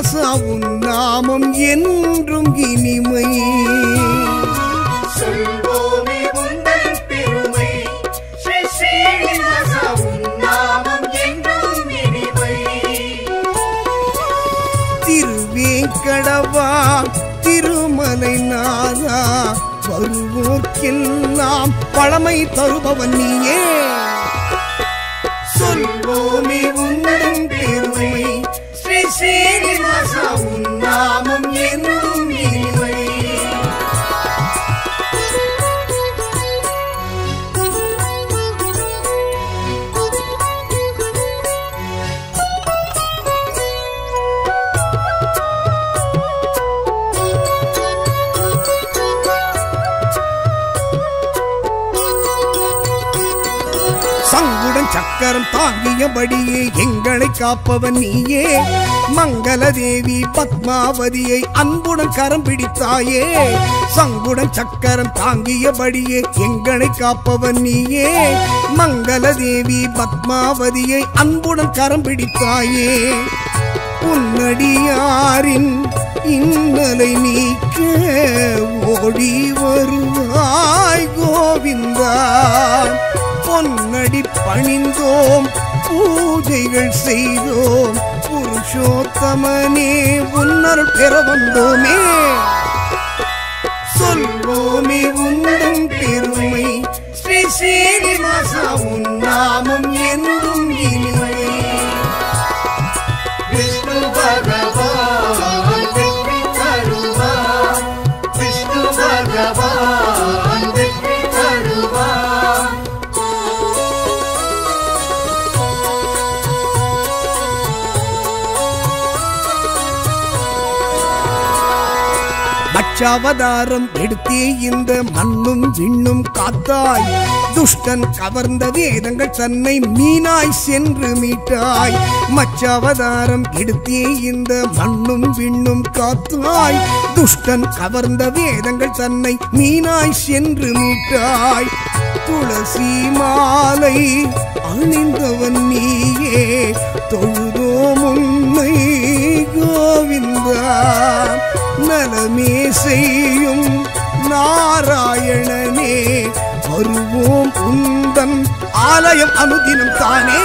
ஸ்ரீனிவாசா உன் நாமம் என்றும் இனிமை சொல்வோமே உந்தன் பெருமை ஸ்ரீ ஸ்ரீனிவாசா உன் நாமம் என்றும் இனிமை திருவேங்கடவா திருமலை நாதா வருவோர்க்கெல்லாம் பழமை தருபவன் நீயே சொல்வோமே உந்தன் பெருமை ஸ்ரீ ஸ்ரீனிவாசா உன் நாமம் என்றும் இனிமை சங்குடன் சக்கரம் தாங்கியபடியே எங்களை காப்பவன் நீயே மங்கள தேவி பத்மாவதியை அன்புடன் கரம் பிடித்தாயே சங்குடன் சக்கரம் தாங்கியபடியே எங்களை காப்பவன் நீயே மங்கள தேவி பத்மாவதியை அன்புடன் கரம் பிடித்தாயே உன்னடியாரின் இன்னலை நீக்க ஓடி வருவாய் கோவிந்தா பொன்னடி பணிந்தோம் பூஜைகள் செய்தோம் புருஷோத்தமனே உன்னருள் பெற வந்தோமே சொல்வோமே உந்தன் பெருமை ஸ்ரீ ஸ்ரீனிவாசா உன் நாமம் என்றும் இனிமை விஷ்ணு பகவான் வெற்றி தருவார் விஷ்ணு பகவான் வெற்றி தருவார் மச்சாவதாரம் எடுத்தே இந்த மண்ணும் விண்ணும் காத்தாய் துஷ்டன் கவர்ந்த வேதங்கள் தன்னை மீனாய் சென்று மீட்டாய் மச்சாவதாரம் எடுத்தே இந்த மண்ணும் விண்ணும் காத்தாய் துஷ்டன் கவர்ந்த வேதங்கள் தன்னை மீனாய் சென்று மீட்டாய் துளசி மாலை அணிந்தவன் நீயே தொழுதோம் உன்னை கோவிந்தா நலமே செய்யும் நாராயணனே வருவோம் உந்தன் ஆலயம் அனுதினம் தானே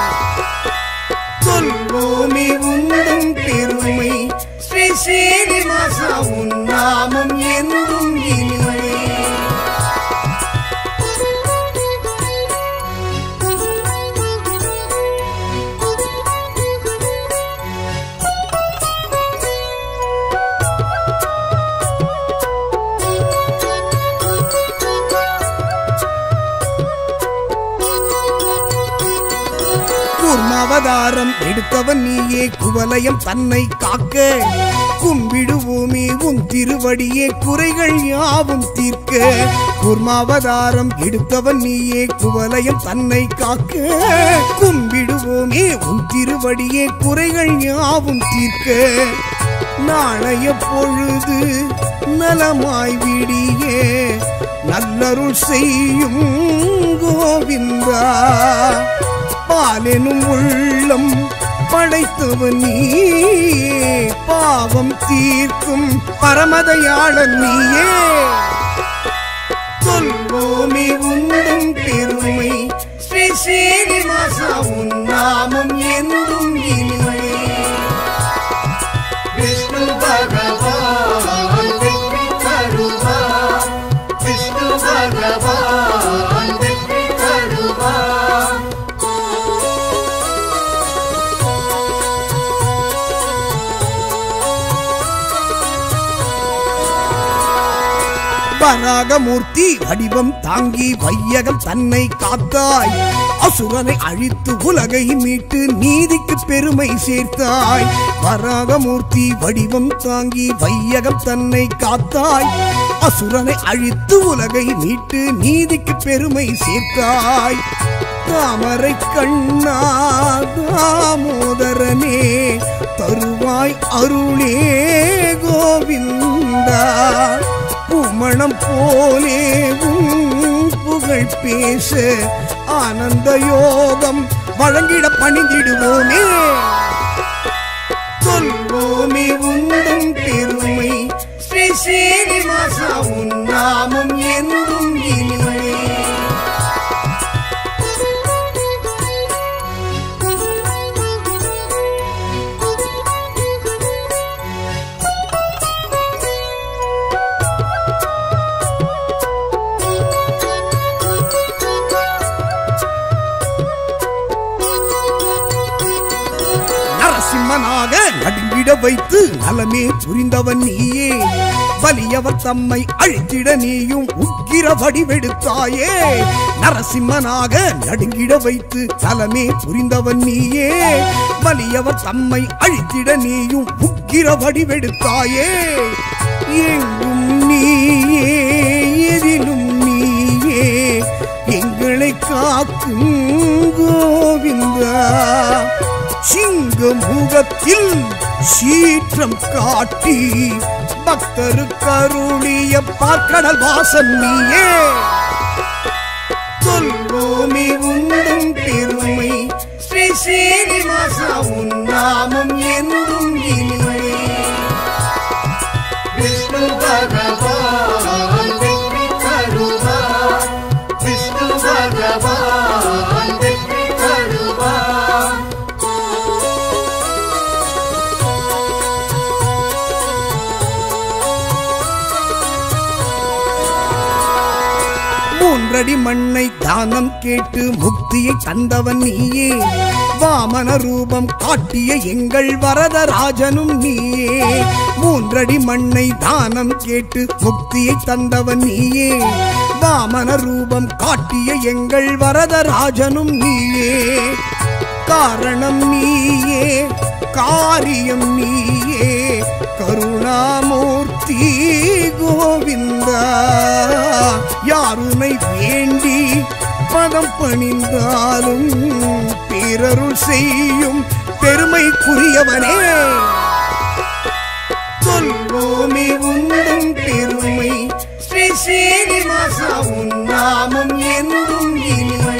சொல்வோமே உந்தன் பெருமை ஸ்ரீ ஸ்ரீனிவாசா உன் நாமம் என்றும் இனிமை கூர்மாவதாரம் எடுத்தவன் நீயே குவலயம் தன்னை காக்க கும்பிடுவோமே உன் திருவடியே குறைகள் யாவும் தீர்க்க கூர்மாவதாரம் எடுத்தவன் நீயே குவலயம் தன்னை காக்க கும்பிடுவோமே உன் திருவடியே குறைகள் யாவும் தீர்க்க நாளைய பொழுது நலமாய் விடியே நல்லருள் செய்யும் கோவிந்தா பாலெனும் உள்ளம் படைத்தவன் நீயே பாவம் தீர்க்கும் பரமதையாளன் நீயே சொல்வோமே உந்தன் பெருமை ஸ்ரீ ஸ்ரீனிவாசா உன் நாமம் என்றும் இனிமை விஷ்ணு பகவான் வெற்றி தருவார் விஷ்ணு பகவான் வெற்றி தருவார் வராகமூர்த்தி வடிவம் தாங்கி வையகம் தன்னை காத்தாய் அசுரனை அழித்து உலகை மீட்டு நீதிக்கு பெருமை சேர்த்தாய் வராகமூர்த்தி வடிவம் தாங்கி வையகம் தன்னை காத்தாய் அசுரனை அழித்து உலகை மீட்டு நீதிக்கு பெருமை சேர்த்தாய் தாமரை கண்ணா தாமோதரனே தருவாய் அருளே கோவிந்தா பூமணம் போலே உன் புகழ் பேச ஆனந்த யோகம் வழங்கிட பணிந்திடுவோமே சொல்வோம் சொல்வோமே உண்டும் பெருமை ஸ்ரீ சீனிவாசா உன் நாமம் என்றும் இனிமை நரசிம்மனாக நடுங்கிட வைத்து நலமே புரிந்தவன் நீயே வலியவர் தம்மை அழித்திட நீயும் உக்கிர வடிவெடுத்தாயே நரசிம்மனாக நடுங்கிட வைத்து நலமே புரிந்தவன் நீயே வலியவர் தம்மை அழித்திட நீயும் உக்கிர வடிவெடுத்தாயே எங்கும் நீயே எதிலும் நீயே எங்களை காக்கும் கோவிந்தா சிங்க முகத்தில் சீற்றம் காட்டி பக்தருக்கு அருளிய பார்க்கடல் வாசன் நீயே சொல்வோமே உண்டும் பெருமை ஸ்ரீ சீனிவாசா உன் நாமம் என்றும் இனிமை விஷ்ணு பகவான் வெற்றி தருவார் விஷ்ணு பகவான் வெற்றி தருவார் மூன்றடி மண்ணை தானம் கேட்டு முக்தியை தந்தவன் நீயே வாமன ரூபம் காட்டிய எங்கள் வரதராஜனும் நீயே மூன்றடி மண்ணை தானம் கேட்டு முக்தியை தந்தவன் நீயே வாமன ரூபம் காட்டிய எங்கள் வரதராஜனும் நீயே காரணம் நீயே காரியம் நீயே கருணாமூர்த்தி கோவிந்தா யாருனை வேண்டி பதம் பணிந்தாலும் பிறருள் செய்யும் பெருமைக்குரியவனே சொல்வோமே உண்டும் பெருமை ஸ்ரீ சீனிவாசா உன் நாமம் என்றும் இனிமை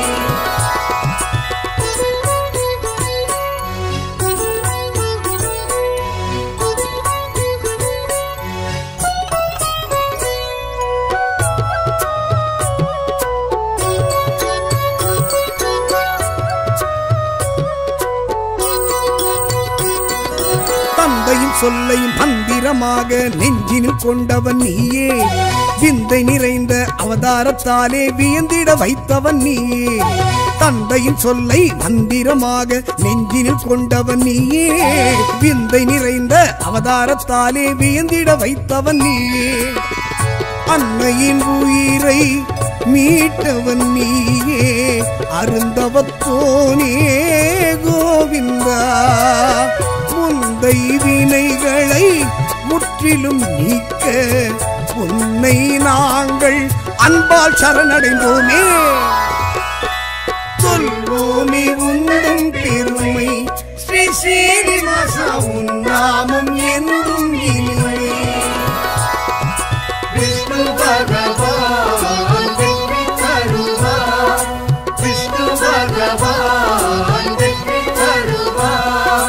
தந்தையின் சொல்லை மந்திரமாக நெஞ்சினில் கொண்டவன் நீயே விந்தை நிறைந்த அவதாரத்தாலே வியந்திட வைத்தவன் நீயே தந்தையின் சொல்லை மந்திரமாக நெஞ்சினில் கொண்டவன் நீயே விந்தை நிறைந்த அவதாரத்தாலே வியந்திட வைத்தவன் நீயே அன்னையின் உயிரை மீட்டவன் நீயே அருந்தவத்தோனே கோவிந்தா முந்தை வினைகளை முற்றிலும் நீக்க உன்னை நாங்கள் அன்பால் சரணடைந்தோமே சொல்வோமே உண்டும் பெருமை ஸ்ரீ சீனிவாசா உன் நாமம் என்றும் இனிமை விஷ்ணு பகவான் வெற்றி தருவார் விஷ்ணு பகவான் வெற்றி தருவார்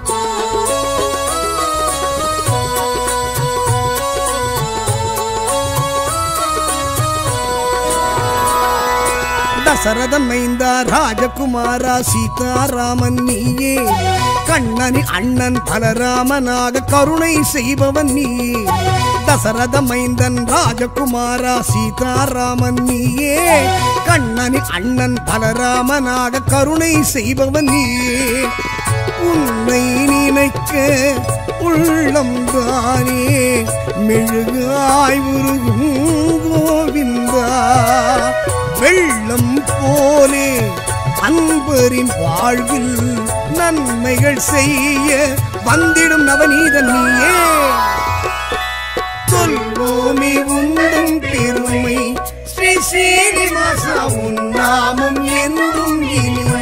தசரதன் மைந்தா ராஜகுமாரா சீதாராமன் நீயே கண்ணனின் அண்ணன் பலராமனாக கருணை செய்பவன் நீயே தசரத மைந்தன் ராஜகுமாரா சீதாராமன் நீயே கண்ணனின் அண்ணன் பலராமனாக கருணை செய்பவன் நீயே உன்னை நினைக்க உள்ளம் தானே மெழுகாய் உருகும் கோவிந்தா வெள்ளம் போலே அன்பரின் வாழ்வில் நன்மைகள் செய்ய வந்திடும் நவநீதன் நீயே சொல்வோமே உண்டும் பெருமை ஸ்ரீ சீனிவாசா உன் நாமம் என்றும் இனிமை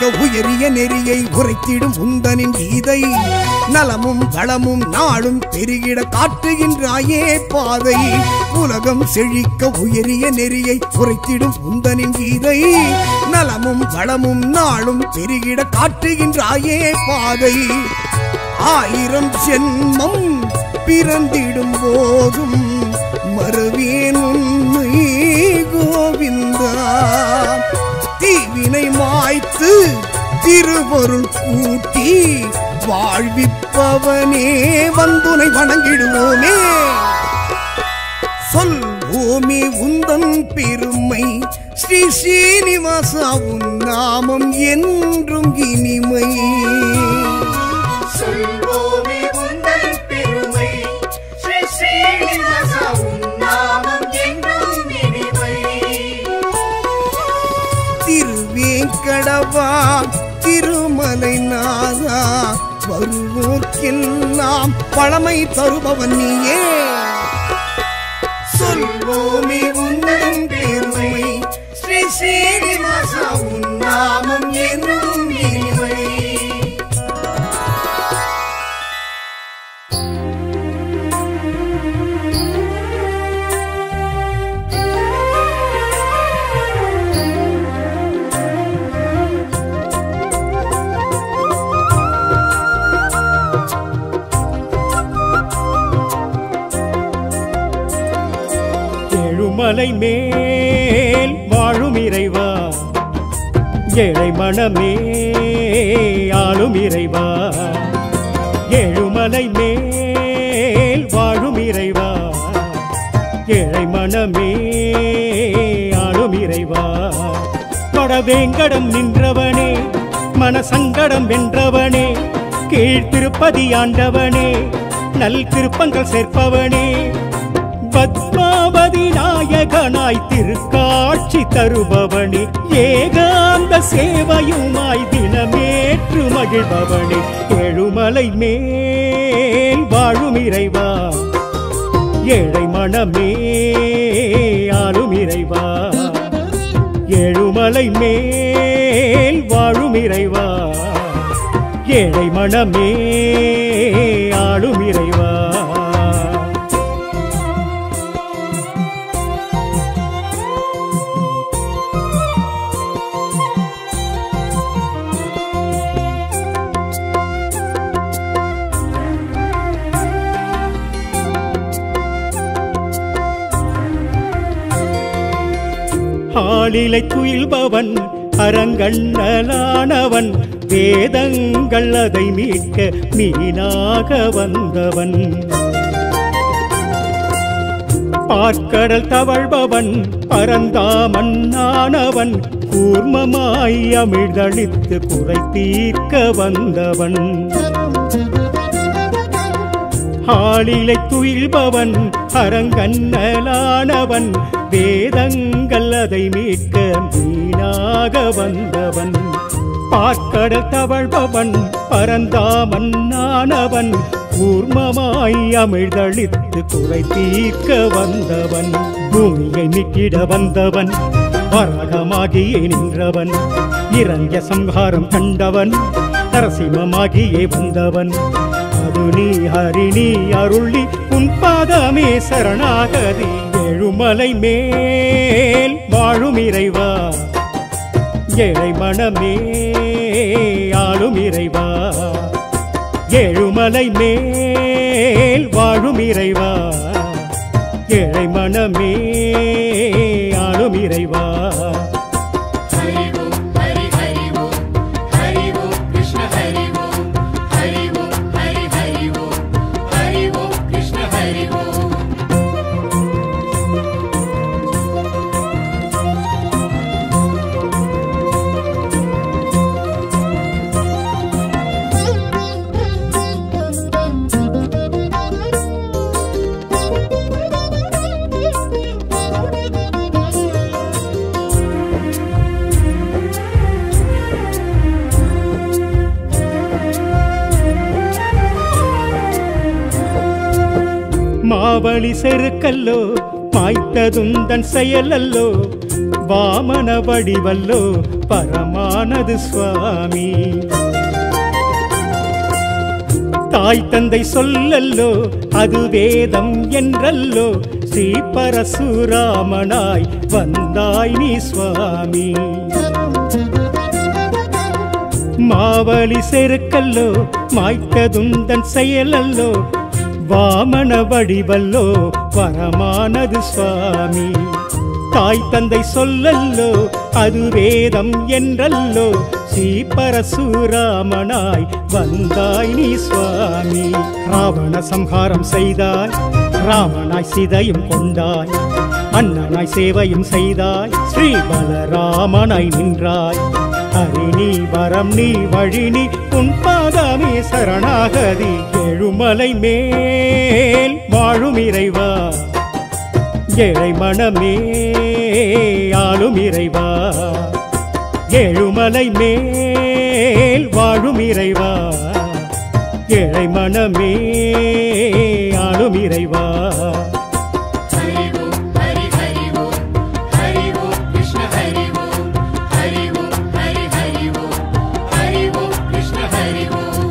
செழிக்க உயரிய நெறியை உரைத்திடும் உந்தனின் கீதை நலமும் வளமும் நாளும் பெருகிட காட்டுகின்றாயே பாதை உலகம் செழிக்க உயரிய நெறியை உரைத்திடும் உந்தனின் கீதை நலமும் வளமும் நாளும் பெருகிட காட்டுகின்றாயே பாதை ஆயிரம் ஜென்மம் பிறந்திடும் போதும் மறுவேன் உன்னை கோவிந்தா தீவினை மாய்த்து திருவருள் கூட்டி வாழ்விப்பவனே வந்துனை வணங்கிடுவோமே சொல்வோமே உந்தன் பெருமை ஸ்ரீ ஸ்ரீனிவாசா உன் நாமம் என்றும் இனிமை சொல்வோமே உந்தன் பெருமை ஸ்ரீ ஸ்ரீனிவாசா உன் நாமம் என்றும் இனிமை திருவேங்கடவா திருமலை நாதா வருவோர்க்கெல்லாம் பழமை தருபவன் நீயே சொல்வோமே உந்தன் பெருமை ஸ்ரீ ஸ்ரீனிவாசா உன் நாமம் என்றும் இனிமை ஏழுமலை மேல் வாழும் இறைவா ஏழை மனமே ஆளும் இறைவா ஏழுமலை மேல் வாழும் இறைவா ஏழை மனமே ஆளும் இறைவா கொடவேங்கடம் நின்றவனே மனசங்கடம் வென்றவனே கீழ்த்திருப்பதி ஆண்டவனே நல் திருப்பங்கள் சேர்ப்பவனே பத்மாவதி நாயகனாய் திருக்காட்சி தருபவனே ஏகாந்த சேவையுமாய் தினமேற்று மகிழ்பவனே ஏழுமலை மேல் வாழும் இறைவா ஏழை மனமே ஆளும் இறைவா ஏழுமலை மேல் வாழும் இறைவா ஏழை மனமே ஆளும் இறைவா ஆளிலை துயில்பவன் அரங்கண்ணலானவன் வேதங்கள் அதை மீட்க மீனாக வந்தவன் பார்க்கடல் தவழ்பவன் பரந்தாமன் ஆனவன் கூர்மமாய் அமிழ்தளித்து குறை தீர்க்க வந்தவன் ஆளிலை துயில்பவன் அரங்கண்ணலானவன் வேதங்கள் அதை மீட்க மீனாக வந்தவன் பார்க்கடல் தவழ்பவன் பரந்தாமன் ஆனவன் கூர்மமாய் அமிழ்தளித்து குறை தீர்க்க வந்தவன் பூமியை மீட்டிட வந்தவன் வரகமாகியே நின்றவன் இறங்கிய சம்ஹாரம் கண்டவன் நரசிம்மமாகியே வந்தவன் அது நீ ஹரி நீ அருளி உன் பாதமே சரணாகதி ஏழுமலை மேல் வாழும் இறைவா ஏழை மனமே ஆளும் இறைவா ஏழுமலை மேல் வாழும் இறைவா ஏழை மனமே ஆளும் இறைவா ஹரி ஓம் ஹரி ஹரி ஓம் ஹரி ஓம் கிருஷ்ண ஹரி ஓம் ஹரி ஓம் ஹரி ஹரி ஓம் ஹரி ஓம் கிருஷ்ண ஹரி ஓம் மாவழி செருக்கல்லோ மாய்த்ததுந்தன் செயலல்லோ வாமன வடிவல்லோ பரமானது சுவாமி தாய் தந்தை சொல்லல்லோ அது வேதம் என்றல்லோ ஸ்ரீ பரசுராமனாய் வந்தாய் நீ சுவாமி மாவலி செருக்கல்லோ மாய்க்கதுந்தன் செயலல்லோ வாமன வடிவல்லோ வரமானது சுவாமி தாய் தந்தை சொல்லல்லோ அது வேதம் என்றல்லோ ஸ்ரீ பரசுராமனாய் வந்தாய் நீ சுவாமி ராவண சம்ஹாரம் செய்தாய் ராமனாய் சிதையும் கொண்டாய் அண்ணனாய் சேவையும் செய்தாய் ஸ்ரீ பலராமனாய் நின்றாய் ஹரி நீ வரம் நீ வழி நீ உன் பாதமே சரணாகதி எழுமலை மேல் வாழும் இறைவா ஏழை மனமே ஆளும் இறைவா ஏழுமலை மேல் வாழும் இறைவா ஏழை மனமே ஆளும் இறைவா हरि ओम हरि हरि ओम हरि ओम कृष्ण हरि ओम हरि ओम हरि हरि ओम हरि ओम कृष्ण हरि ओम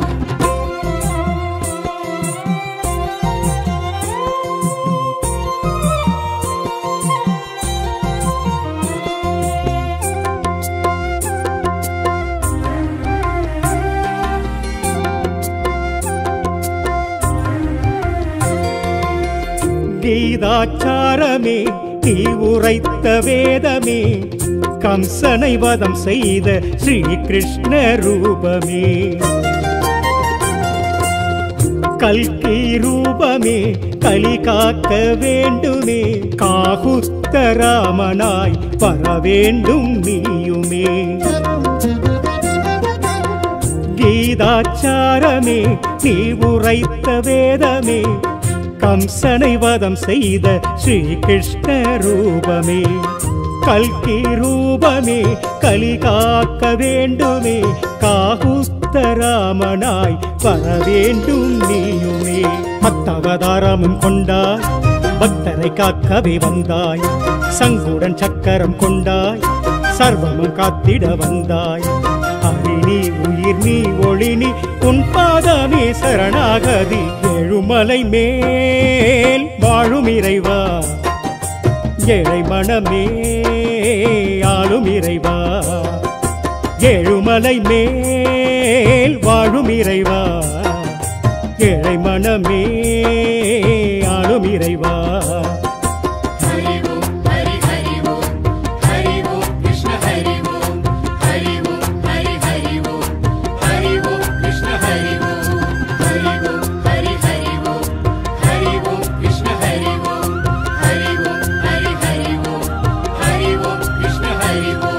கீதாச்சாரமே நீ உரைத்த வேதமே கம்சனை வதம் செய்த ஸ்ரீ கிருஷ்ண ரூபமே கல்கி ரூபமே கலி காக்க வேண்டுமே காகுஸ்த ராமனாய் வர வேண்டும் நீயுமே கீதாச்சாரமே நீ உரைத்த வேதமே கம்சனை வதம் செய்த ஸ்ரீ கிருஷ்ண ரூபமே கல்கி ரூபமே கலி காக்க வேண்டுமே காகுஸ்த ராமனாய் வர வேண்டும் நீயுமே மத்தவதாரமும் கொண்டாய் பக்தரை காக்கவே வந்தாய் சங்குடன் சக்கரம் கொண்டாய் சர்வமும் காத்திட வந்தாய் ஹரி நீ உயிர் நீ ஒளி நீ உன் பாதமே சரணாகதி எழுமலை மேல் வாழும் இறைவா ஏழை மனமே ஆளும் இறைவா ஏழுமலை மேல் வாழும் இறைவா ஏழை மனமே ஆளும் இறைவா हरि ओम हरि हरि ओम हरि ओम कृष्ण हरि ओम हरि ओम हरि हरि ओम हरि ओम कृष्ण हरि ओम हरि ओम हरि हरि ओम हरि ओम कृष्ण हरि ओम हरि ओम हरि हरि ओम हरि ओम कृष्ण हरि ओम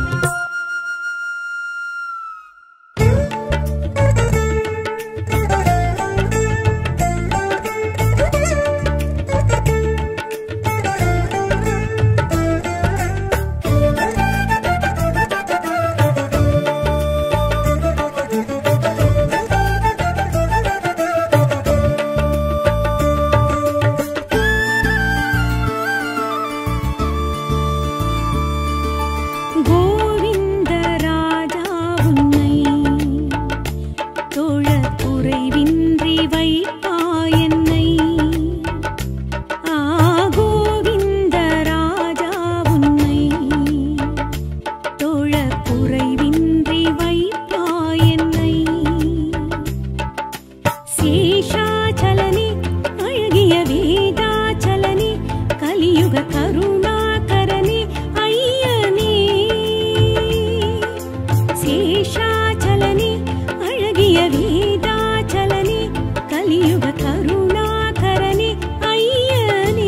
கோவிந்த ராஜா உன்னை தோழக் குறைவின்றி வைப்பாயன்னை ஆ கோவிந்த ராஜா உன்னை தோழக் குறைவின்றி வைப்பாயன்னை சேஷாச்சலனே அழகிய வேதாச்சலனே கலியுக கருணாகரனே ஐயனே சேஷாச்சலனே அழகிய வேதாச்சலனே கலியுக கருணாகரனே ஐயனே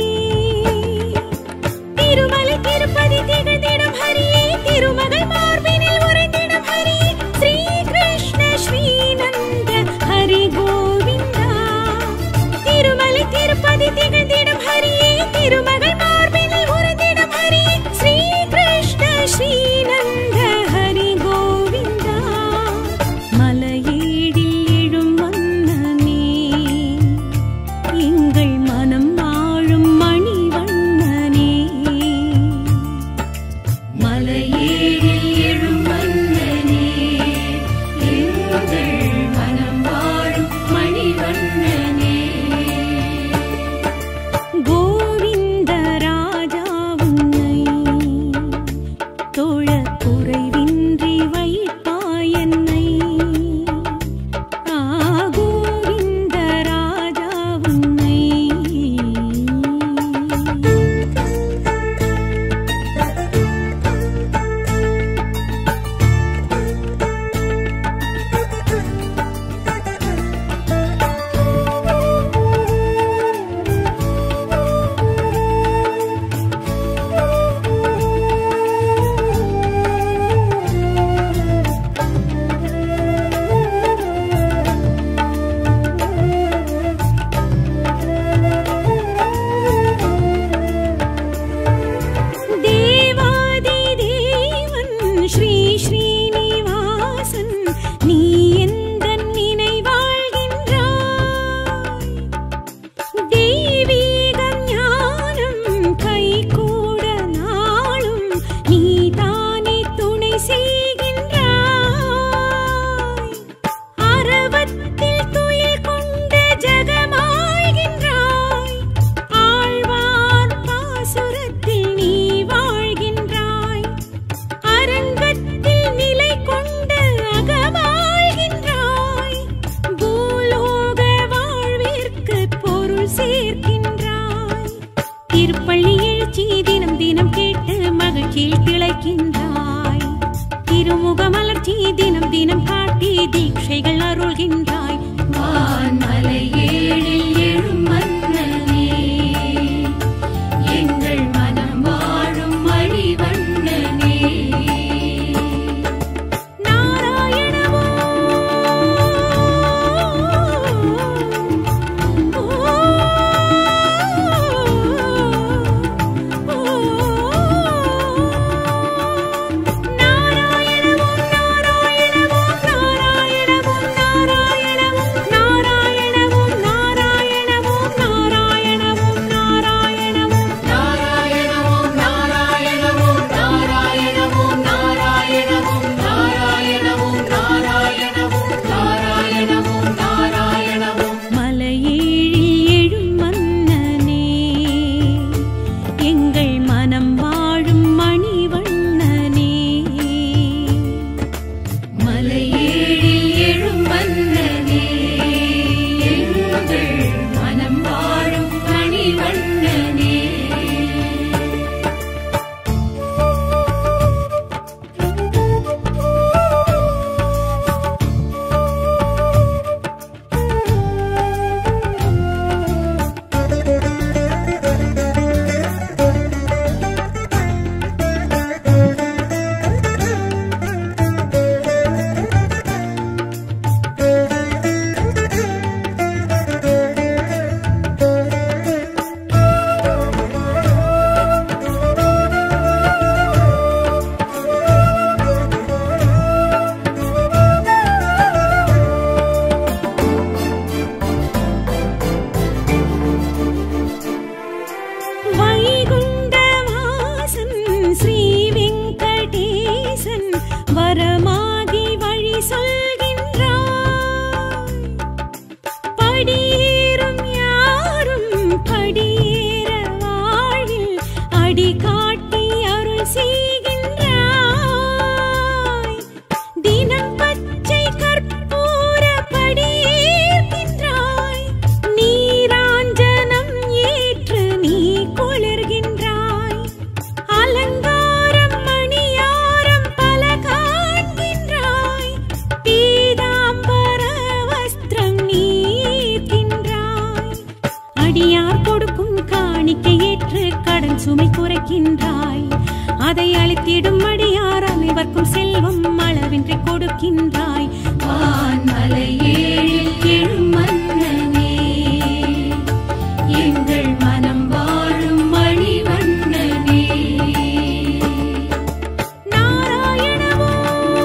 திருமலை திருப்பதி திகழ்ந்திடும் ஹரியே திருமகள் மார்பினில் உறைந்திடும் ஹரியே ஸ்ரீ கிருஷ்ண ஸ்ரீநந்த ஹரி கோவிந்தா திருமலை திருப்பதி திகழ்ந்திடும் ஹரியே திருமகள் மார்பினில் உறைந்திடும் ஹரியே ஸ்ரீ கிருஷ்ண ஸ்ரீநந்த ஹரி கோவிந்தா மலையேடில் எழும் மன்னனே தினம் தினம் காட்டி தீட்சைகள் அருள்கின்றாய் வான்மலை ஏழில் எழும் மன்னனே எங்கள் மனம் வாழும் மணிவண்ணனே நாராயணவோ நாராயணவும் நாராயணவும் நாராயணவும் நாராயணவும் நாராயணவும் நாராயணவும் நாராயணவும் நாராயணவும் நாராயணவும் நாராயணவும் நாராயணவும் நாராயணவும் நாராயணவும் நாராயணவும் நாராயணவும் நாராயணவும் மலையேழில் எழும் மன்னனே எங்கள் மனம் வாழும் மணிவண்ணனே மலையேழில் எழும் மன்னனே எங்கள் மனம் வாழும் மணிவண்ணனே வைகுண்டவாசன் ஸ்ரீ வெங்கடேசன் வரமாகி வழி சொல்கின்றாய் படியேறும் யாரும் படியேற வாழ்வில் அடி காட்டி அருள் செய்கின்றாய் தினம் பச்சை கற்பூர படியேற்கின்றாய் நீராஞ்சனம் ஏற்று நீ குளிர்கின்றாய் அலங்காரம் மணியாரம் பல காண்கின்றாய் பீதாம்பர வஸ்திரம் நீர்க்கின்றாய் அடியார் கொடுக்கும் காணிக்கை ஏற்று கடன் சுமை குறைக்கின்றாய் அதை அளித்திடும் அடியார் அனைவர்க்கும் செல்வம் அளவின்றி கொடுக்கின்றாய் வான்மலை ஏழில் எழும் மன்னனே எங்கள் மனம் வாழும் மணிவண்ணனே நாராயணவோ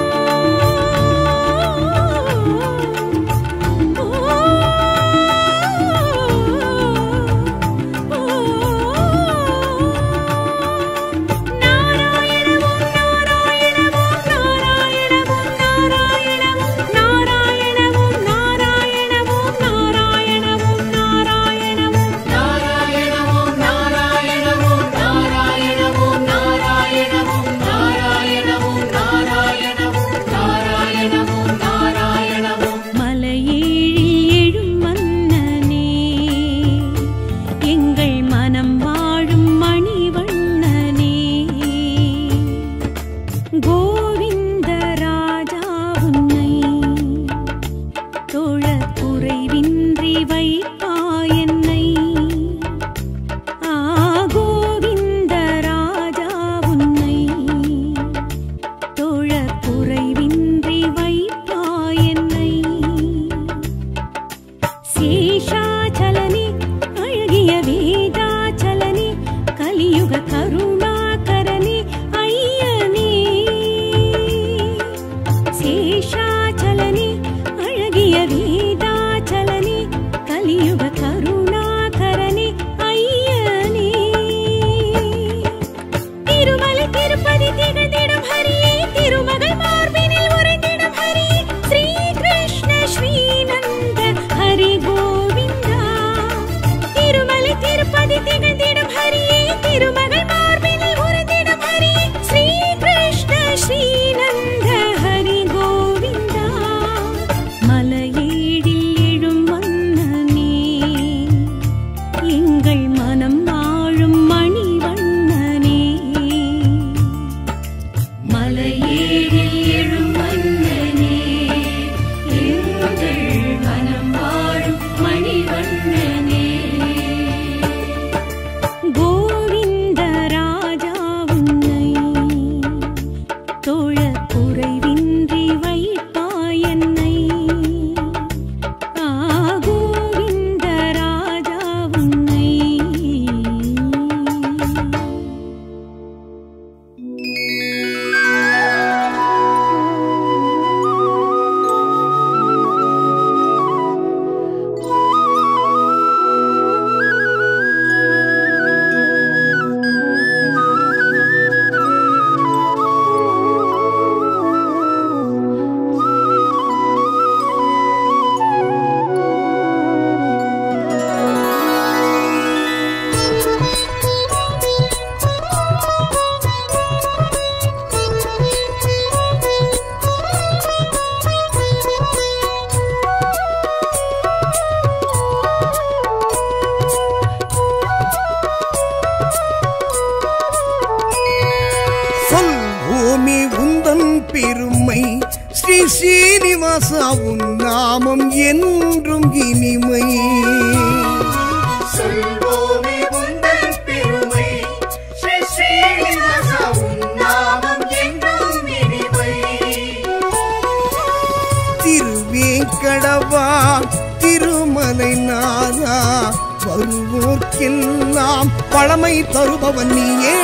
நாராயணவும் நாராயணவும் நாராயணவும் நாராயணவும் நாராயணவும் நாராயணவும் நாராயணவும் நாராயணவும் நாராயணவும் நாராயணவும் நாராயணவும் நாராயணவும் நாராயணவும் நாராயணவும் நாராயணவும் நாராயணவும் மலையேழில் எழும் மன்னனே எங்கள் மனம் வாழும் மணிவண்ணனே கோவிந்த ராஜா உன்னை தொழ குறைவின்றி வைப்பாயன்னை ஆ கோவிந்த ராஜா உன்னை தொழ குறைவின்றி வைப்பாயன்னை சேஷாச்சலனே அழகிய வேதாச்சலனே கலியுக கருணாகரனே ஐயனே சேஷாச்சலனே அழகிய வேதாச்சலனே கலியுக கருணா ஸ்ரீனிவாசா உன் நாமம் என்றும் இனிமை சொல்வோமே உந்தன் பெருமை ஸ்ரீ ஸ்ரீனிவாசா உன் நாமம் என்றும் இனிமை திருவேங்கடவா திருமலை நாதா வருவோர்க்கெல்லாம் பழமை தருபவன் நீயே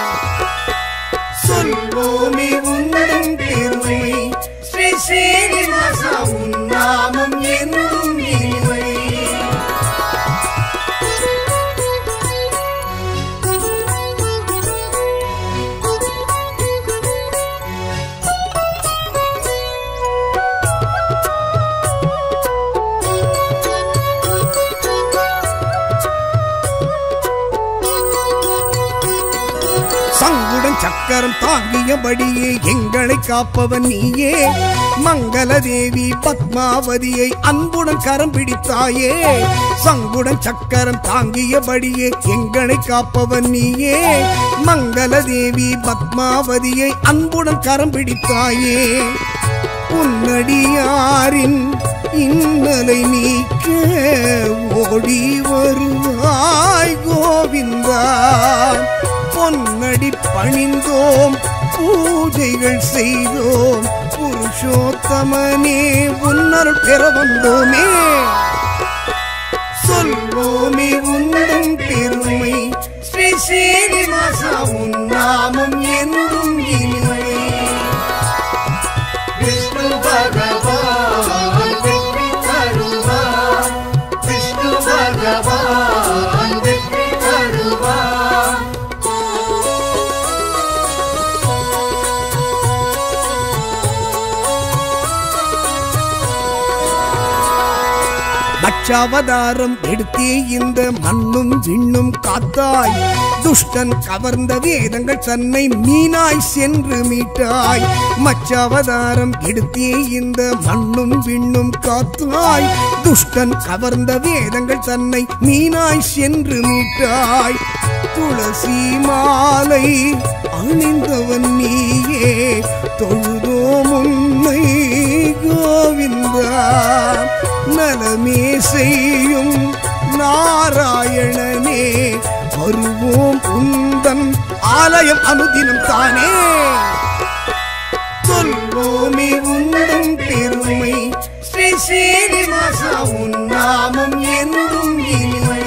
சொல்வோமே உந்தன் பெருமை ஸ்ரீ ஸ்ரீனிவாசா உன் நாமம் என்றும் இனிமை சங்குடன் சக்கரம் தாங்கியபடியே எங்களை காப்பவன் நீயே மங்கள தேவி பத்மாவதியை அன்புடன் கரம் பிடித்தாயே சங்குடன் சக்கரம் தாங்கியபடியே எங்களை காப்பவன் நீயே மங்கள தேவி பத்மாவதியை அன்புடன் கரம் பிடித்தாயே உன்னடியாரின் இன்னலை நீக்க ஓடி வருவாய் கோவிந்தா பொன்னடி பணிந்தோம் பூஜைகள் செய்தோம் புருஷோத்தமனே உன்னருள் பெற வந்தோமே சொல்வோமே உந்தன் பெருமை ஸ்ரீ ஸ்ரீனிவாசா உன் நாமம் என்றும் இனிமை விஷ்ணு பகவான் வெற்றி தருவார் விஷ்ணு பகவான் வெற்றி தருவார் லட்சாவதாரம் எடுத்தே இந்த மண்ணும் விண்ணும் காத்தாய் துஷ்டன் கவர்ந்த வேதங்கள் தன்னை மீனாய் சென்று மீட்டாய் மச்சாவதாரம் எடுத்தே இந்த மண்ணும் விண்ணும் காத்தாய் துஷ்டன் கவர்ந்த வேதங்கள் தன்னை மீனாய் சென்று மீட்டாய் துளசி மாலை அணிந்தவன் நீயே தொழுதோம் உன்னை கோவிந்தா நலமே செய்யும் நாராயணனே வருவோம் உந்தன் ஆலயம் அனுதினம் தானே சொல்வோமே உந்தன் பெருமை ஸ்ரீ ஸ்ரீனிவாசா உன் நாமம் என்றும் இனிமை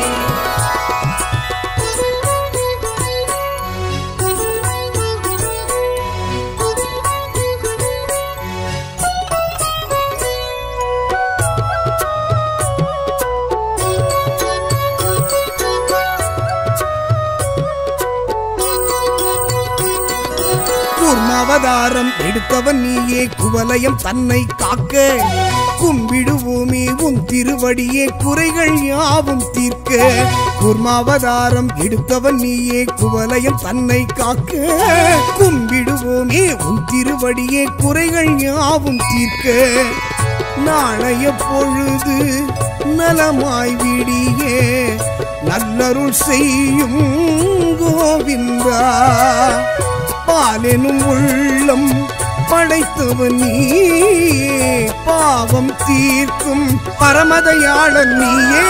கூர்மாவதாரம் எடுத்தவன் நீயே குவலயம் தன்னை காக்க கும்பிடுவோமே உன் திருவடியே குறைகள் யாவும் தீர்க்க கூர்மாவதாரம் எடுத்தவன் நீயே குவலயம் தன்னை காக்க கும்பிடுவோமே உன் திருவடியே குறைகள் யாவும் தீர்க்க நாளைய பொழுது நலமாய் விடியே நல்லருள் செய்யும் கோவிந்தா பாலெனும் உள்ளம் படைத்தவன் நீயே பாவம் தீர்க்கும் பரமதையாளன் நீயே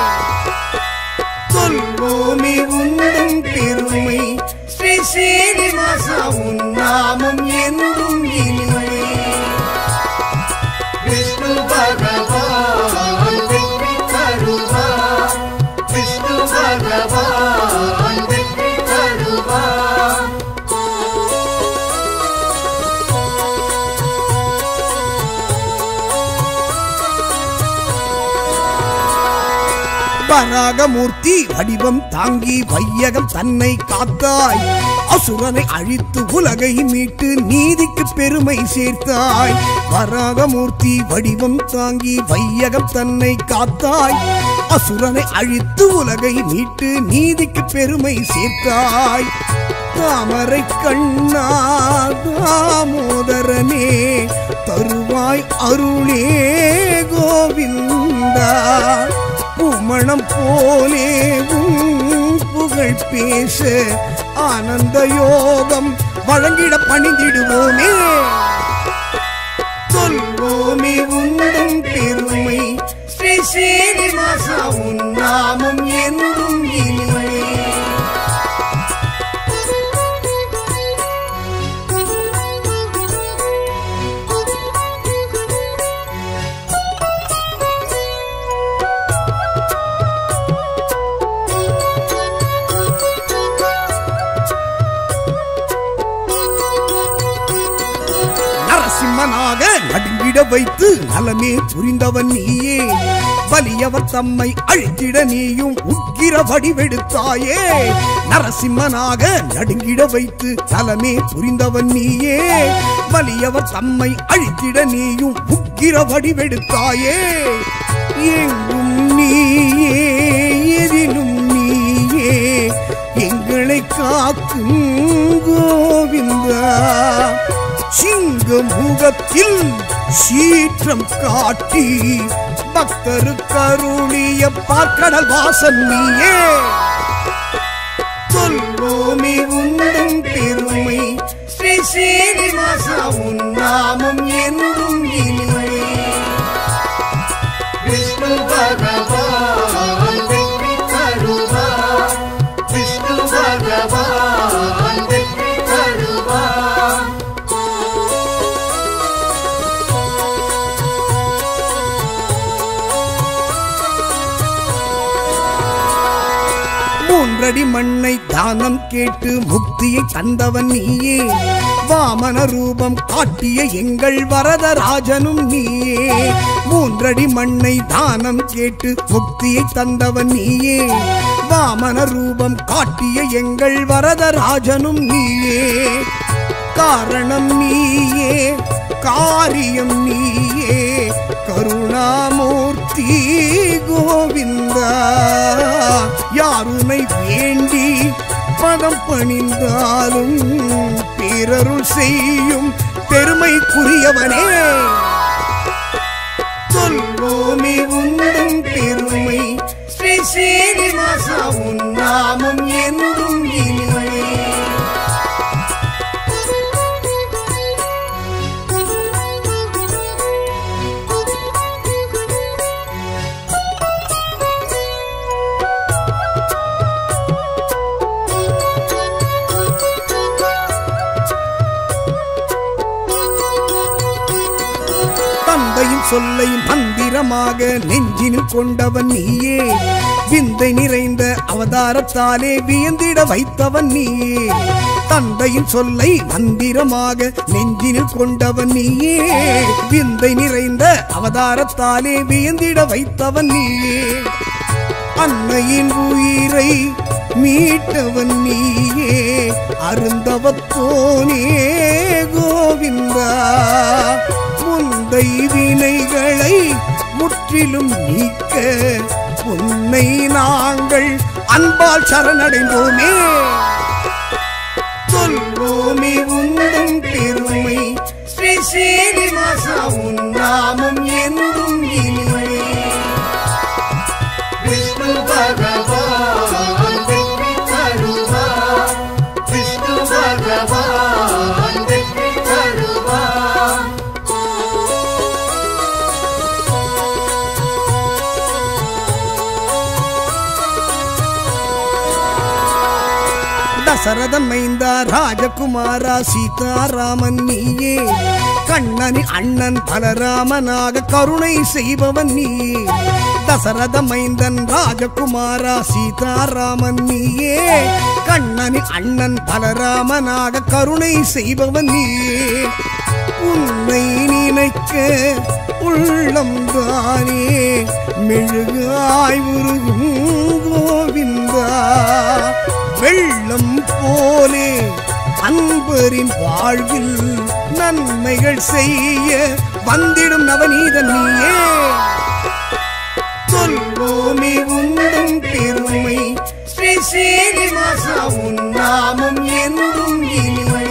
சொல்வோமே உந்தன் பெருமை ஸ்ரீ ஸ்ரீனிவாசா உன் நாமம் என்றும் இனிமை விஷ்ணு பகவான் வெற்றி தருவார் விஷ்ணு பகவான் வெற்றி தருவார் வராகமூர்த்தி வடிவம் தாங்கி வையகம் தன்னை காத்தாய் அசுரனை அழித்து உலகை மீட்டு நீதிக்கு பெருமை சேர்த்தாய் வராகமூர்த்தி வடிவம் தாங்கி வையகம் தன்னை காத்தாய் அசுரனை அழித்து உலகை மீட்டு நீதிக்கு பெருமை சேர்த்தாய் தாமரை கண்ணா தாமோதரனே தருவாய் அருளே கோவிந்தா பூமணம் போலே உன் புகழ் பேச ஆனந்த யோகம் வழங்கிட பணிந்திடுவோமே சொல்வோமே உண்டும் பெருமை ஸ்ரீ சீனிவாசா உன் நாமம் என்றும் இனிமை நரசிம்மனாக நடுங்கிட வைத்து நலமே புரிந்தவன் நீயே வலியவர் தம்மை அழித்திட நீயும் உக்கிர வடிவெடுத்தாயே நரசிம்மனாக நடுங்கிட வைத்து நலமே புரிந்தவன் நீயே வலியவர் தம்மை அழித்திட நீயும் உக்கிர வடிவெடுத்தாயே எங்கும் நீயே எதிலும் நீயே எங்களை காக்கும் கோவிந்தா சிங்க முகத்தில் சீற்றம் காட்டி பக்தருக்கு அருளிய பார்க்கடல் வாசன் நீயே சொல்வோமே உண்டும் பெருமை ஸ்ரீ சீனிவாசா உன் நாமம் என்றும் இனிமை விஷ்ணு பகவான் வெற்றி தருவார் விஷ்ணு பகவான் வெற்றி தருவார் மூன்றடி மண்ணை தானம் கேட்டு முக்தியை தந்தவன் நீயே வாமன ரூபம் காட்டிய எங்கள் வரதராஜனும் நீயே மூன்றடி மண்ணை தானம் கேட்டு முக்தியை தந்தவன் நீயே வாமன ரூபம் காட்டிய எங்கள் வரதராஜனும் நீயே காரணம் நீயே காரியம் நீயே கருணாமூர்த்தி கோவிந்தா யாருனை வேண்டி பதம் பணிந்தாலும் பிறருள் செய்யும் பெருமைக்குரியவனே சொல்வோமே உண்டும் பெருமை ஸ்ரீ சீனிவாசா உன் நாமம் என்றும் இனிமை தந்தையின் சொல்லை மந்திரமாக நெஞ்சினில் கொண்டவன் நீயே விந்தை நிறைந்த அவதாரத்தாலே வியந்திட வைத்தவன் நீயே தந்தையின் சொல்லை மந்திரமாக நெஞ்சினில் கொண்டவன் நீயே விந்தை நிறைந்த அவதாரத்தாலே வியந்திட வைத்தவன் நீயே அன்னையின் உயிரை மீட்டவன் நீயே அருந்தவத்தோனே கோவிந்தா முந்தை வினைகளை முற்றிலும் நீக்க உன்னை நாங்கள் அன்பால் சரணடைந்தோமே சொல்வோமே உண்டும் பெருமை ஸ்ரீ சீனிவாசா உன் நாமம் என்றும் இனிமை விஷ்ணு பகவான் வெற்றி தருவார் விஷ்ணு பகவான் வெற்றி தருவார் தசரதன் மைந்தா ராஜகுமாரா சீதாராமன் நீயே கண்ணனின் அண்ணன் பலராமனாக கருணை செய்பவன் நீயே தசரத மைந்தன் ராஜகுமாரா சீதாராமன் நீயே கண்ணனின் அண்ணன் பலராமனாக கருணை செய்பவன் நீயே உன்னை நினைக்க உள்ளம் தானே மெழுகாய் உருகும் கோவிந்தா வெள்ளம் போலே அன்பரின் வாழ்வில் நன்மைகள் செய்ய வந்திடும் நவநீதன் நீயே சொல்வோமே உண்டும் பெருமை ஸ்ரீ சீனிவாசா உன் நாமம் என்றும் இனிமை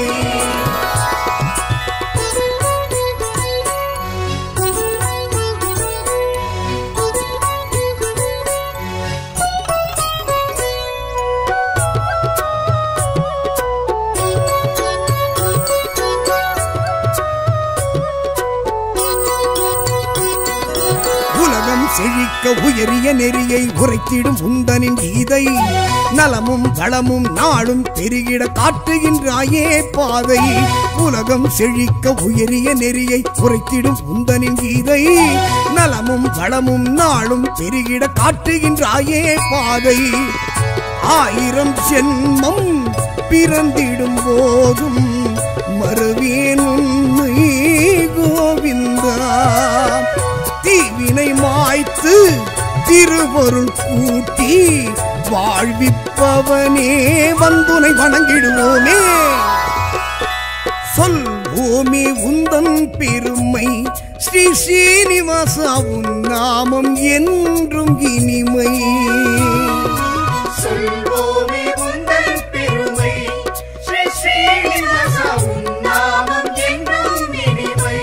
செழிக்க உயரிய நெறியை உரைத்திடும் உந்தனின் கீதை நலமும் வளமும் நாளும் பெருகிட காட்டுகின்றாயே பாதை உலகம் செழிக்க உயரிய நெறியை உரைத்திடும் உந்தனின் கீதை நலமும் வளமும் நாளும் பெருகிட காட்டுகின்றாயே பாதை ஆயிரம் ஜென்மம் பிறந்திடும் போதும் மறுவேன் உன்னை கோவிந்தா தீவினை மாய்த்து திருவருள் கூட்டி வாழ்விப்பவனே வந்துனை வணங்கிடுவோமே சொல்வோமே உந்தன் பெருமை ஸ்ரீ ஸ்ரீனிவாசா உன் நாமம் என்றும் இனிமை சொல்வோமே உந்தன் பெருமை ஸ்ரீ ஸ்ரீனிவாசா உன் நாமம் என்றும் இனிமை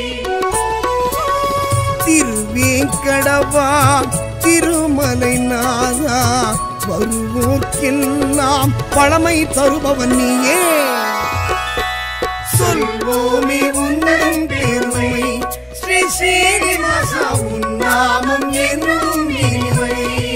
திருவேங்கடவா திருமலை நாதா வருவோர்க்கெல்லாம் பழமை தருபவன் நீயே சொல்வோமே உன்னன் பெருமை ஸ்ரீ ஸ்ரீனிவாசா உன் நாமம் என்றும் இனிமை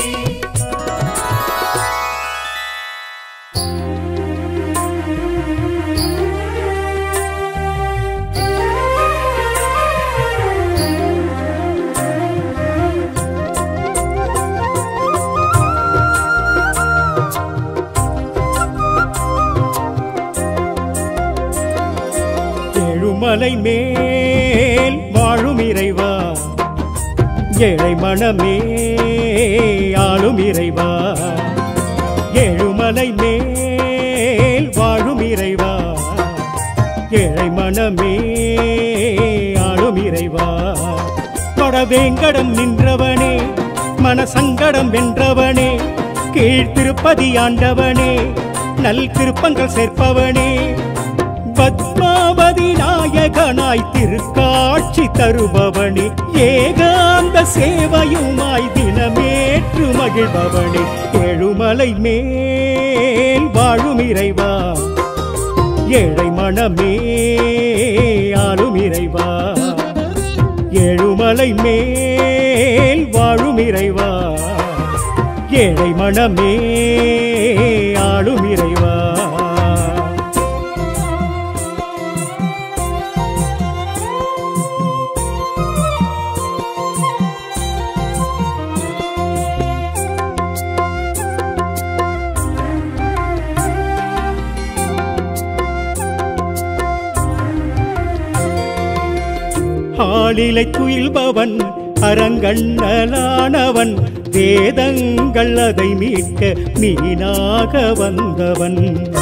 ஏழுமலை மேல் வாழும் இறைவா ஏழை மனமே ஆளும் இறைவா ஏழுமலை மேல் வாழும் இறைவா ஏழை மனமே ஆளும் இறைவா கொடவேங்கடம் நின்றவனே மனசங்கடம் வென்றவனே கீழ்த்திருப்பதி ஆண்டவனே நல் திருப்பங்கள் சேர்ப்பவனே பத்மாவதி நாயகனாய் திருக்காட்சி தருபவனே ஏகாந்த சேவையுமாய் தினமேற்று மகிழ்பவனே ஏழுமலை மேல் வாழும் இறைவா ஏழை மனமே ஆளும் இறைவா ஏழுமலை மேல் வாழும் இறைவா ஏழை மனமே ஆளும் இறைவா ஆளிலை துயில்பவன் அரங்கண்ணலானவன் வேதங்கள் அதை மீட்க மீனாக வந்தவன்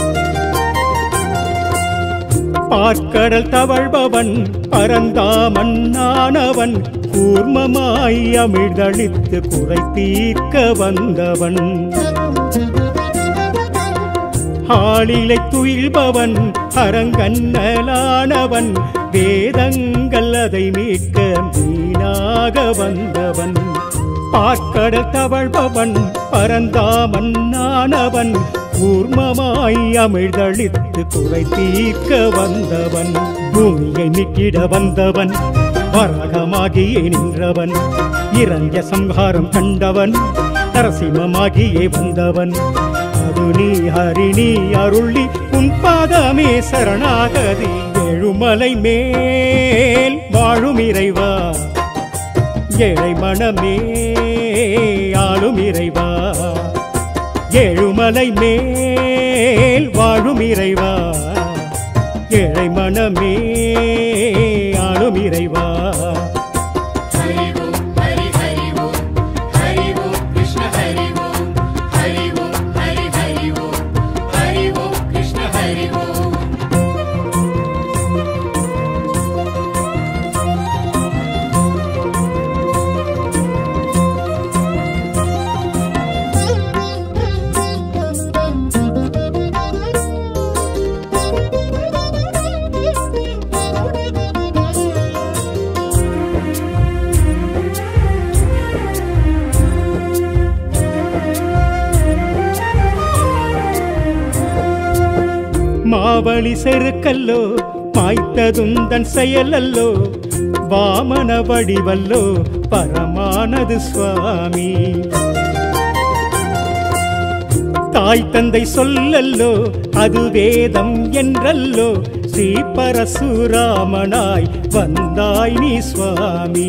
பார்க்கடல் தவழ்பவன் பரந்தாமன்னானவன் கூர்மமாய் அமிழ்தளித்து குறை தீர்க்க வந்தவன் ஆளிலை துயில்பவன் அரங்கண்ணலானவன் வேதங்கள் அதை மீட்க மீனாக வந்தவன் பார்க்கடல் தவழ்பவன் பரந்தாமன்னானவன் கூர்மமாய் அமிழ்தளித்து குறை தீர்க்க வந்தவன் பூமியை நிக்கிட வந்தவன் வரகமாகியே நின்றவன் இறஞ்ச சம்ஹாரம் கண்டவன் நரசிம்மமாகியே வந்தவன் அது நீ ஹரி நீ அருளி உன் பாதமே சரணாகதி எழுமலை மேல் வாழும் இறைவா ஏழை மனமே ஆளும் இறைவா ஏழுமலை மேல் வாழும் இறைவா ஏழை மனமே ஆளும் இறைவா ஹரி ஓம் ஹரி ஹரி ஓம் ஹரி ஓம் கிருஷ்ண ஹரி ஓம் ஹரி ஓம் ஹரி ஹரி ஓம் ஹரி ஓம் கிருஷ்ண ஹரி ஓம் மாவழி செருக்கல்லோ மாய்த்ததுந்தன் செயலல்லோ வாமன வடிவல்லோ பரமானது சுவாமி தாய் தந்தை சொல்லல்லோ அது வேதம் என்றல்லோ ஸ்ரீ பரசுராமனாய் வந்தாய் நீ சுவாமி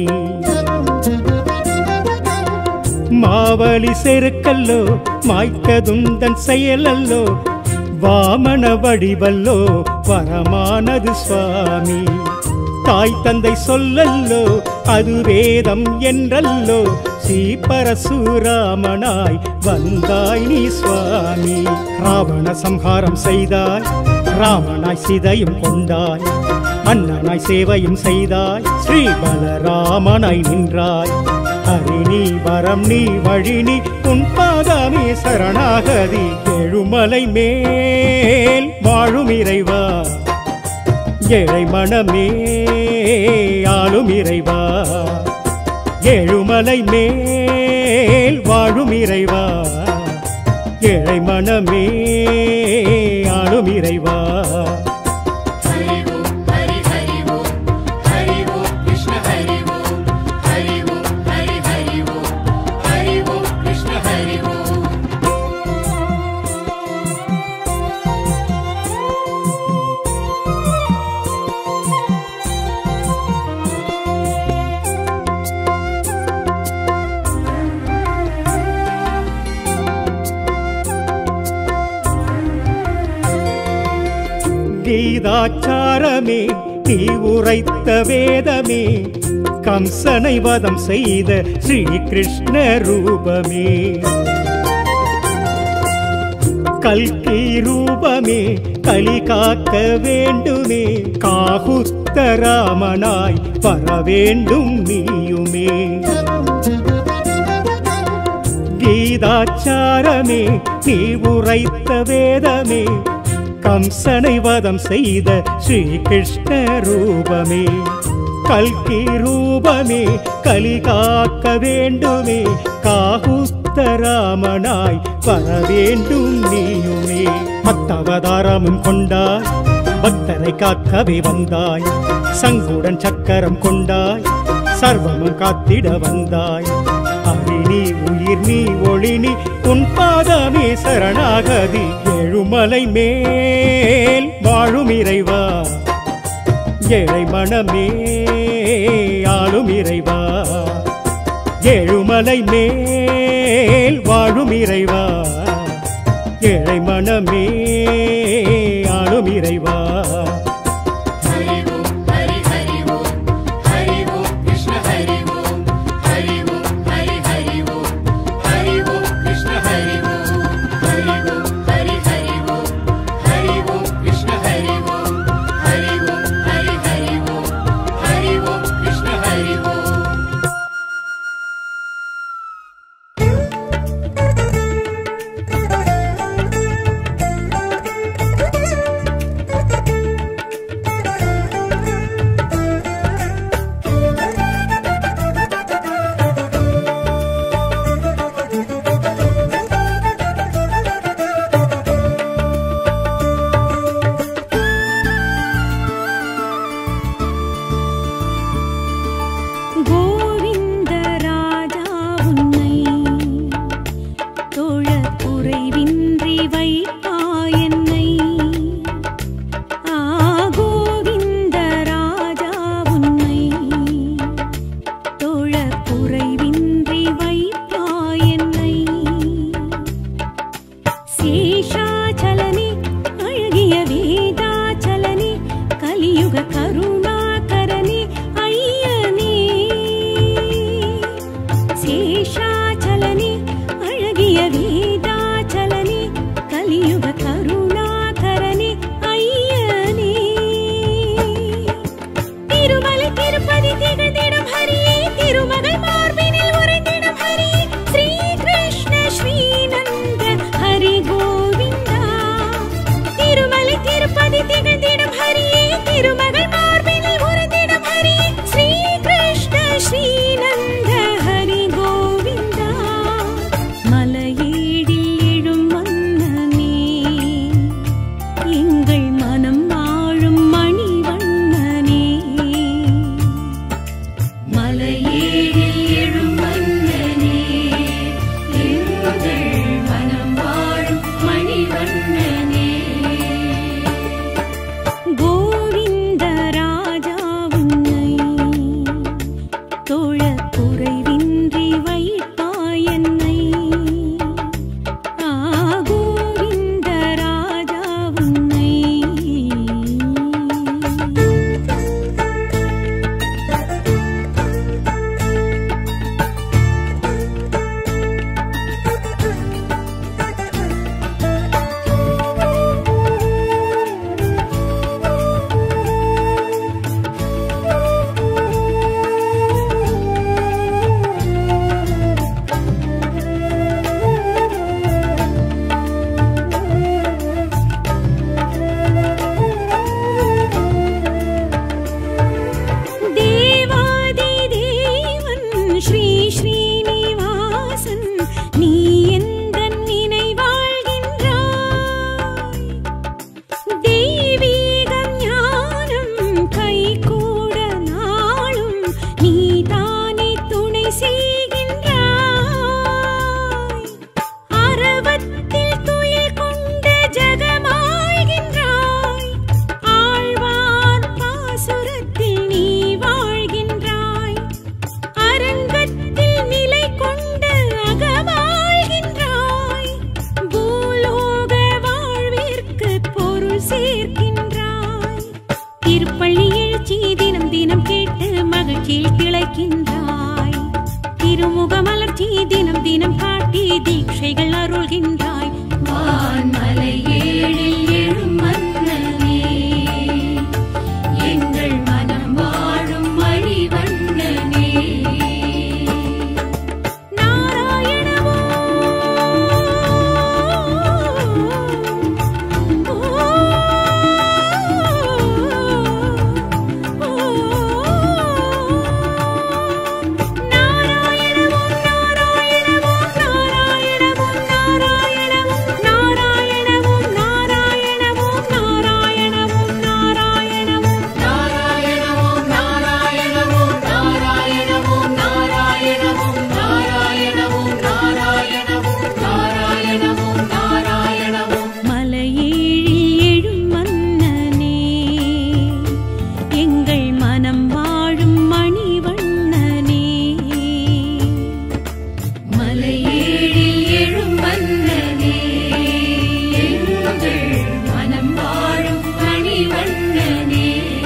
மாவலி செருக்கல்லோ மாய்க்கதுந்தன் செயலல்லோ வாமன வடிவல்லோ பரமானது சுவாமி தாய் தந்தை சொல்லல்லோ அது வேதம் என்றல்லோ ஸ்ரீ பரசுராமனாய் வந்தாய் நீ சுவாமி ராவண சம்ஹாரம் செய்தாய் ராமனாய் சிதையும் கொண்டாய் அண்ணனாய் சேவையும் செய்தாய் ஸ்ரீ பலராமனாய் நின்றாய் ஹரி நீ வரம் நீ வழி நீ உன் பாதமே சரணாகதி எழுமலை மேல் வாழும் இறைவா ஏழை மனமே ஆளும் இறைவா ஏழுமலை மேல் வாழும் இறைவா ஏழை மனமே ஆளும் இறைவா हरि ओम हरि हरि ओम हरि ओम कृष्ण हरि ओम हरि ओम हरि हरि ओम हरि ओम कृष्ण हरि ओम கீதாச்சாரமே நீ உரைத்த வேதமே கம்சனை வதம் செய்த ஸ்ரீ கிருஷ்ண ரூபமே கல்கி ரூபமே கலி காக்க வேண்டுமே காகுத்த ராமனாய் வர வேண்டும் நீயுமே கீதாச்சாரமே நீ உரைத்த வேதமே கம்சனை வதம் செய்த ஸ்ரீ கிருஷ்ண ரூபமே கல்கி ரூபமே கலி காக்க வேண்டுமே காகுஸ்த ராமனாய் வர வேண்டும் நீயுமே பத்தவதாரமும் கொண்டாய் பக்தரை காக்கவே வந்தாய் சங்குடன் சக்கரம் கொண்டாய் சர்வமும் காத்திட வந்தாய் அரி நீ உயிர் நீ ஒளி நீ உன் பாதமே சரணாகதி எழுமலை மேல் வாழும் இறைவா ஏழை மனமே ஆளும் இறைவா ஏழுமலை மேல் வாழும் இறைவா ஏழை மனமே ஆளும் இறைவா हरि ओम हरि हरि ओम हरि ओम कृष्ण हरि ओम हरि ओम हरि हरि ओम हरि ओम कृष्ण हरि ओम हरि ओम हरि हरि ओम हरि ओम कृष्ण हरि ओम हरि ओम हरि हरि ओम हरि ओम कृष्ण हरि ओम Thank you. மகிழ்ச்சியில் திளைக்கின்றாய் திருமுக மலர்ச்சி தினம் தினம் காட்டி தீட்சைகள் அருள்கின்றாய் வான்மலை ஏழில் எழும் மன்னனே எங்கள் மனம் வாழும் மணிவண்ணனே நாராயணவோ நாராயணவோ நாராயணவோ நாராயணவோ நாராயணவோ நாராயணவோ நாராயணவோ நாராயணவோ நாராயணவோ நாராயணவோம் நாராயணவோம் நாராயணவோம் நாராயணவோம் நாராயணவோம் நாராயணவோம் நாராயணவோம் நாராயணவோம் மலையேழில் எழும் மன்னனே எங்கள் மனம் வாழும் மணிவண்ணனே மலையேழில் எழும் மன்னனே எங்கள் மனம் வாழும் மணிவண்ணனே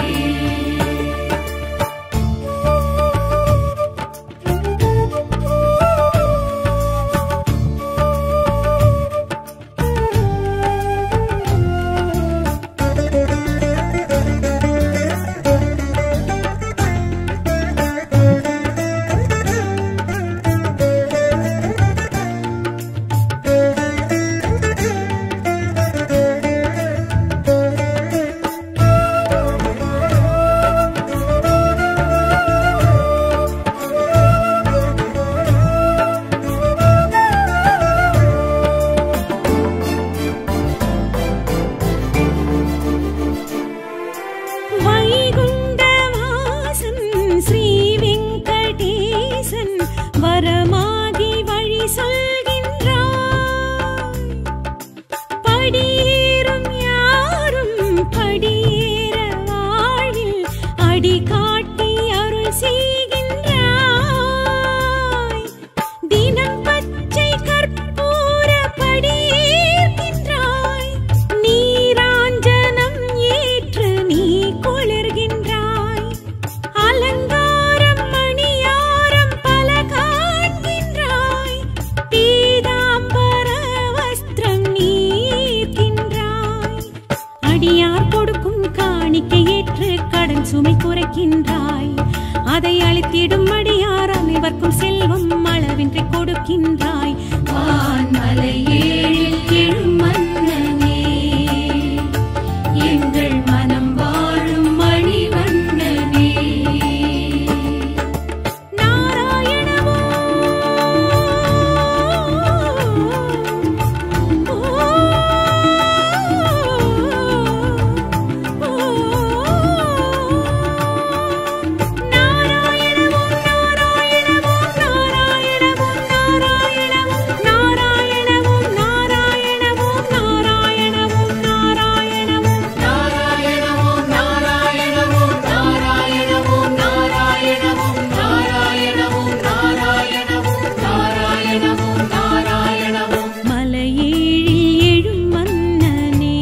வைகுண்டவாசன் ஸ்ரீ வெங்கடேசன் வரமாகி வழி சொல்கின்றாய் படியேறும் யாரும் படியேற வாழ்வில் அடி காட்டி அருள் செய்கின்றாய் தினம் பச்சை கற்பூர படியேற்கின்றாய் நீராஞ்சனம் ஏற்று நீ குளிர்கின்றாய் அலங்காரம் மணியாரம் பல காண்கின்றாய் பீதாம்பர வஸ்திரம் நீர்க்கின்றாய் அடியார் கொடுக்கும் காணிக்கை ஏற்று கடன் சுமை குறைக்கின்றாய் அதை அளித்திடும் அடியார் அனைவர்க்கும் செல்வம் அளவின்றி கொடுக்கின்றாய் வான்மலை ஏழில் எழும் மன்னனே எங்கள் மனம் வாழும் மணிவண்ணனே நாராயணவோ நாராயணவோ நாராயணவோ நாராயணவோ நாராயணவோ நாராயணவோ நாராயணவோ நாராயணவோ நாராயணவோ நாராயணவோம் நாராயணவோம் நாராயணவோம் நாராயணவோம் நாராயணவோம் நாராயணவோம் நாராயணவோம் நாராயணவோம் மலையேழில் எழும் மன்னனே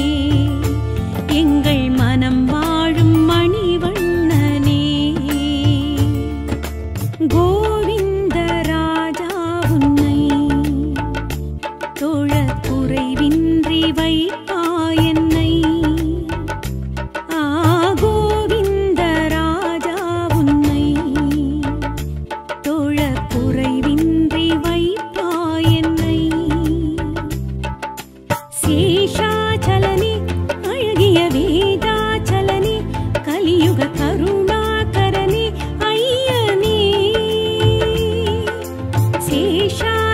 எங்கள் மனம் வாழும் மணிவண்ணனே கோவிந்த ராஜா உன்னை தொழ குறைவின்றி வைப்பாய் என்னை ஆ கோவிந்த ராஜா உன்னை தொழ குறைவின்றி வைப்பாய் என்னை சேஷாச்சலனே அழகிய வேதாச்சலனே கலியுக கருணாகரனே ஐயனே சேஷா